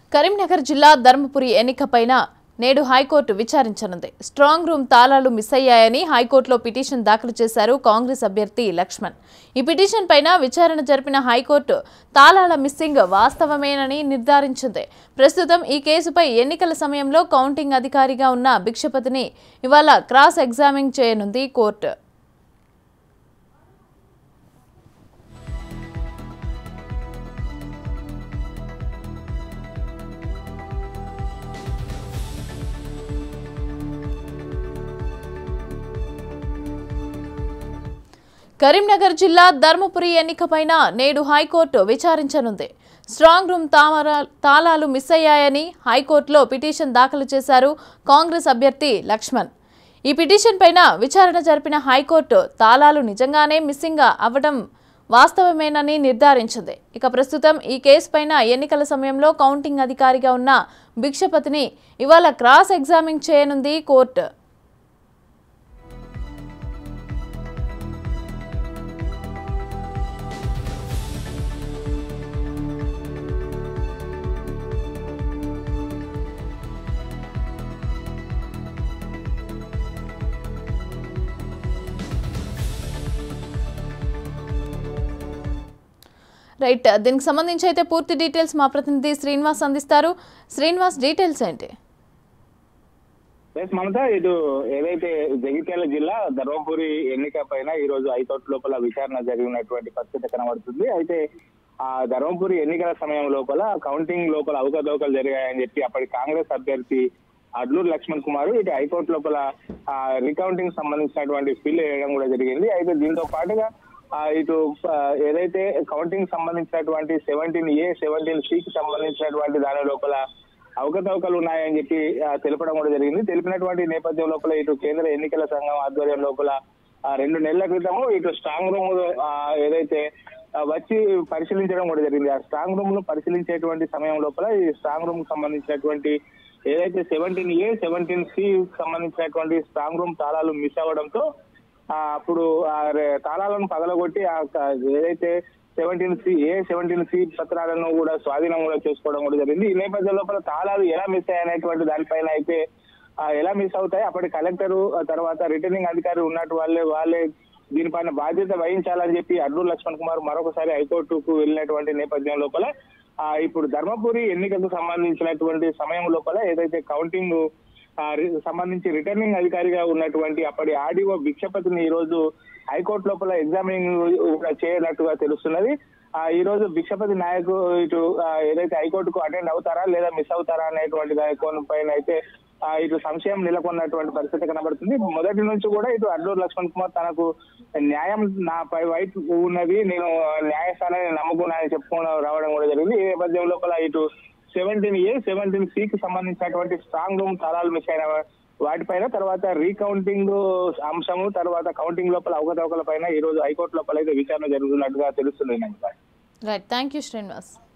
కరీంనగర్ జిల్లా ధర్మపురి ఎన్నికపైన నేడు హైకోర్టు విచారించనుంది స్ట్రాంగ్ రూమ్ తాళాలు మిస్ అయ్యాయని హైకోర్టులో పిటిషన్ దాఖలు చేశారు కాంగ్రెస్ అభ్యర్థి లక్ష్మణ్ ఈ పిటిషన్ పైన విచారణ జరిపిన హైకోర్టు తాళాల మిస్సింగ్ వాస్తవమేనని నిర్ధారించింది ప్రస్తుతం ఈ కేసుపై ఎన్నికల సమయంలో కౌంటింగ్ అధికారిగా ఉన్న భిక్షపతిని ఇవాళ క్రాస్ ఎగ్జామిన్ చేయనుంది కోర్టు కరీంనగర్ జిల్లా ధర్మపురి ఎన్నికపైన నేడు హైకోర్టు విచారించనుంది స్ట్రాంగ్ రూమ్ తామర- తాళాలు మిస్ అయ్యాయని హైకోర్టులో పిటిషన్ దాఖలు చేశారు కాంగ్రెస్ అభ్యర్థి లక్ష్మణ్ ఈ పిటిషన్ పైన విచారణ జరిపిన హైకోర్టు తాళాలు నిజంగానే మిస్సింగ్ అవ్వడం వాస్తవమేనని నిర్ధారించింది ఇక ప్రస్తుతం ఈ కేసు పైన ఎన్నికల సమయంలో కౌంటింగ్ అధికారిగా ఉన్న భిక్షపతిని ఇవాళ క్రాస్ ఎగ్జామిన్ చేయనుంది కోర్టు రైట్ దీనికి సంబంధించి అయితే పూర్తి డీటెయిల్స్ మా ప్రతినిధి శ్రీనివాస్ అందిస్తారు శ్రీనివాస్ డీటెయిల్స్ ఏంటి ఎస్ మమత ఇటు ఏదైతే జగిత్యాల జిల్లా ధర్మపురి ఎన్నిక పైన ఈ రోజు హైకోర్టు లోపల విచారణ జరిగినటువంటి పరిస్థితి కనబడుతుంది అయితే ఆ ధర్మపురి ఎన్నికల సమయం లోపల కౌంటింగ్ లోపల అవకతవకలు జరిగాయని చెప్పి అప్పటి కాంగ్రెస్ అభ్యర్థి అడ్లూరు లక్ష్మణ్ కుమార్ ఇటు హైకోర్టు లోపల ఆ రికౌంటింగ్ సంబంధించినటువంటి ఫిల్ వేయడం కూడా జరిగింది అయితే దీంతో పాటుగా ఆ, ఇటు ఆ, ఏదైతే కౌంటింగ్ సంబంధించినటువంటి సెవెంటీన్ ఏ సెవెంటీన్ సి కి సంబంధించినటువంటి దాని లోపల అవకతవకలు ఉన్నాయని చెప్పి ఆ, తెలపడం కూడా జరిగింది తెలిపినటువంటి నేపథ్యం లోపల ఇటు కేంద్ర ఎన్నికల సంఘం ఆధ్వర్యం లోపల ఆ, రెండు నెలల క్రితము ఇటు స్ట్రాంగ్ రూమ్ ఆ, ఏదైతే ఆ, వచ్చి పరిశీలించడం కూడా జరిగింది ఆ స్ట్రాంగ్ రూమ్ ను పరిశీలించేటువంటి సమయం లోపల ఈ స్ట్రాంగ్ రూమ్ కు సంబంధించినటువంటి ఏదైతే సెవెంటీన్ ఏ సెవెంటీన్ సి సంబంధించినటువంటి స్ట్రాంగ్ రూమ్ తాళాలు మిస్ అవ్వడంతో ఆ, అప్పుడు ఆ రే- తాళాలను పగలగొట్టి ఆ క- ఏదైతే seventeen C A seventeen C పత్రాలను కూడా స్వాధీనం కూడా చేసుకోవడం కూడా జరిగింది ఈ నేపథ్యం లోపల తాళాలు ఎలా మిస్ అయ్యాయనేటువంటి దానిపైన అయితే ఆ, ఎలా మిస్ అవుతాయి అప్పటి కలెక్టర్ తర్వాత రిటర్నింగ్ అధికారి ఉన్నట్టు వాళ్ళే వాళ్ళే దీనిపైన బాధ్యత వహించాలని చెప్పి అడ్లూరు లక్ష్మణ్ కుమార్ మరొకసారి హైకోర్టుకు వెళ్ళినటువంటి నేపథ్యం లోపల ఆ, ఇప్పుడు ధర్మపురి ఎన్నికకు సంబంధించినటువంటి సమయం లోపల ఏదైతే కౌంటింగ్ ఆ, రి- సంబంధించి రిటర్నింగ్ అధికారిగా ఉన్నటువంటి అప్పటి ఆర్డీఓ భిక్షపతిని ఈ రోజు హైకోర్టు లోపల ఎగ్జామినింగ్ కూడా చేయనట్టుగా తెలుస్తున్నది ఆ ఈ రోజు భిక్షపతి నాయకు ఇటు ఆ, ఏదైతే హైకోర్టుకు అటెండ్ అవుతారా లేదా మిస్ అవుతారా అనేటువంటి దాని పైన అయితే ఆ, ఇటు సంశయం నెలకొన్నటువంటి పరిస్థితి కనబడుతుంది మొదటి నుంచి కూడా ఇటు అడ్లూరు లక్ష్మణ్ కుమార్ తనకు న్యాయం నా పై వైపు ఉన్నది నేను న్యాయస్థానాన్ని నమ్ముకున్నానని చెప్పుకుని రావడం కూడా జరిగింది ఈ నేపథ్యం లోపల ఇటు సెవెంటీన్ ఏ సెవెంటీన్ సి కి సంబంధించినటువంటి స్ట్రాంగ్ రూమ్ తలాలు మిస్ అయిన వాటిపైన తర్వాత రీకౌంటింగ్ అంశము తర్వాత కౌంటింగ్ లోపల అవకతవకల పైన ఈ రోజు హైకోర్టు లోపల అయితే విచారణ జరుగుతున్నట్టుగా తెలుస్తుంది నాకు రైట్ థ్యాంక్ యూ శ్రీనివాస్